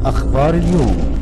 أخبار اليوم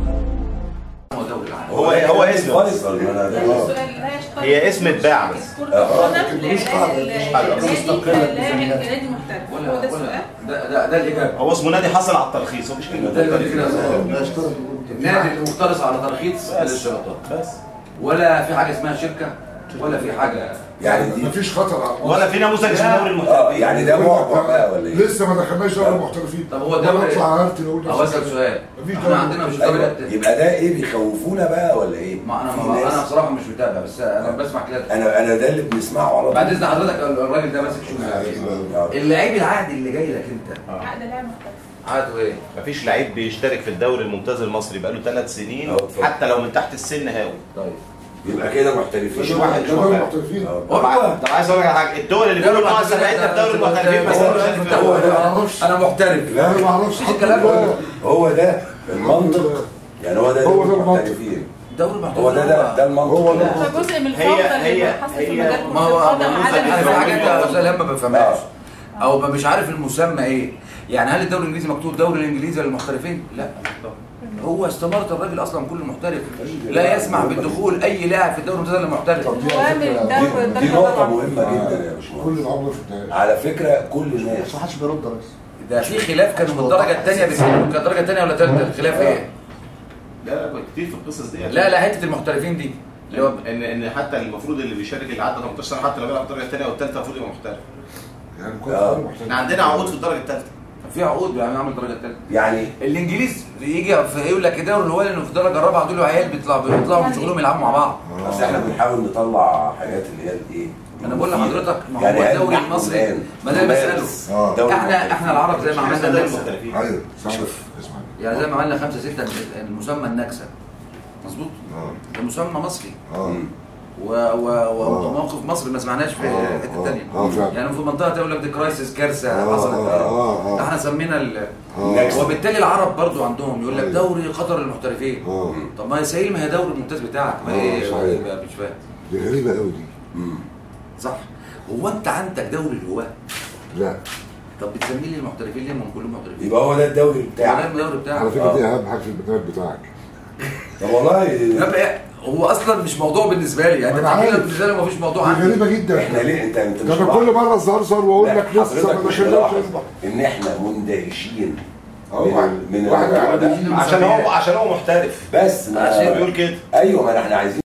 هو دوري العام هو هو اسمه فيصل ما انا السؤال لا يشترط هي اسم اتباع بس. كرة القدم لإعلان مستقلة النادي لاعب نادي محترف ولا هو ده ولا السؤال ده ده ده الاجابه هو اسمه نادي حصل على الترخيص هو مش كلمه ده اللي كده لا اشترط النادي اللي مقترص على ترخيص للشرطات بس ولا في حاجه اسمها شركه ولا في حاجه يعني دي مفيش خطر على ولا في نموذج اسمه دوري اه المحترفين يعني ده معبع بقى ولا ايه؟ لسه ما دخلناش دوري المحترفين طب هو ولا دوري اطلع عرفت نقول او نفس اسال الكلام. سؤال مفيش احنا دوري. عندنا مش ايوه دوري يبقى ده ايه بيخوفونا بقى ولا ايه؟ ما انا في ما ناس- انا بصراحه مش متابع بس انا بسمع كده انا انا ده اللي بنسمعه على بعد طول اذن حضرتك الراجل ده ماسك شو اللعيب العادي اللي جاي لك انت عقد لاعب محترف عاده ايه؟ مفيش لعيب بيشترك في الدوري الممتاز المصري بقاله ثلاث سنين اه، اتفضل. حتى لو من تحت السن هاوي طيب يبقى كده محترفين مفيش واحد ده دوري المحترفين اه. طبعا طب عايز اقول لك على حاجه الدول اللي بيقولوا انها سبقتنا في دوري المحترفين بس هو أنا مش ده- عارف هو إيه. ده. ما اعرفش انا محترف لا ما اعرفش مفيش الكلام ده. هو ده المنطق يعني هو ده هو ده المنطق. المحترفين دوري المحترف هو ده ده, ده المنطق هو ده. فجزء من هي- الفوضى اللي هي- حصل هي- في مجال ما كرة هو القدم انا عدم في حاجات الفوضى. يا استاذ ما بفهمهاش او ما مش عارف المسمى ايه يعني هل الدوري الانجليزي مكتوب دوري الانجليزي للمحترفين لا هو استمارة الراجل اصلا كله محترف لا يسمح بالدخول اي لاعب في الدوري الممتاز الا محترف طب دي هو على عامل فكرة دوري دي, دي الدرجة نقطة الرابعة. مهمة جدا يا كل باشمهندس العمر في الدوري على فكرة كل الناس محدش بيرد بس ده في خلاف كانوا من الدرجه الثانيه بس كانت الدرجه الثانيه ولا ثالثه الخلاف ايه؟ لا لا كتير في القصص دي لا لا حته المحترفين دي اللي هو ان ان حتى المفروض اللي بيشارك اللي عدى 18 سنه حتى لو بيلعب الدرجه الثانيه او الثالثه المفروض يبقى محترف يعني كل آه. الدوري محترفين. احنا عندنا عقود في الدرجه الثالثه في عقود يعني عامل الدرجه الثالثه يعني الانجليز يجي في يقول لك الدوري الاول انه في الدرجه الرابعه دول عيال بيطلعوا بيطلعوا من شغلهم يلعبوا مع بعض اصل احنا بنحاول نطلع حاجات اللي هي الايه انا بقول لحضرتك ما هو يعني الدوري نحن المصري الآن ما ده اللي نمارس بساله اه دوري احنا المحترفين. احنا العرب زي ما عملنا دوري النكسه المحترفين ايوه صح اسمع يعني زي ما عملنا خمسه سته المسمى النكسه مظبوط اه ده مسمى مصري اه و- و- وموقف مصر ما سمعناش في آه، حته آه، ثانيه آه، فعلا. يعني في منطقه يقول لك دي كرايسيس اه كارثه حصلت اه اه اه احنا سمينا ال... اه وبالتالي العرب برضو عندهم يقول لك أيوة. دوري قطر للمحترفين اه طب ما يا سهيل ما هي دوري الممتاز بتاعك ما آه، ايه صحيح. إيه بقى مش فاهم دي غريبة قوي دي مم. صح هو انت عندك دوري الهواه لا طب بتسميه لي المحترفين ليه ما هم كلهم محترفين يبقى هو ده الدوري ده بتاعك الدوري بتاعك على فكرة دي اهم حاجة في البرنامج بتاعك طب والله طب إيه؟ هو اصلا مش موضوع بالنسبه لي يعني أنا انت عارف. بالنسبه لي مفيش موضوع دي عندي غريبة جدا احنا ليه انت انت ده مش انا ملاحظ؟ كل مرة زرزر واقول لا، لك لسه حضرتك ما مش دخلناش ملاحظ ان احنا مندهشين اه من واحد- ال- من واحد الموضوع ده قاعدين عشان هو عشان هو محترف بس ما عشان بيقول كده ايوه ما احنا عايزين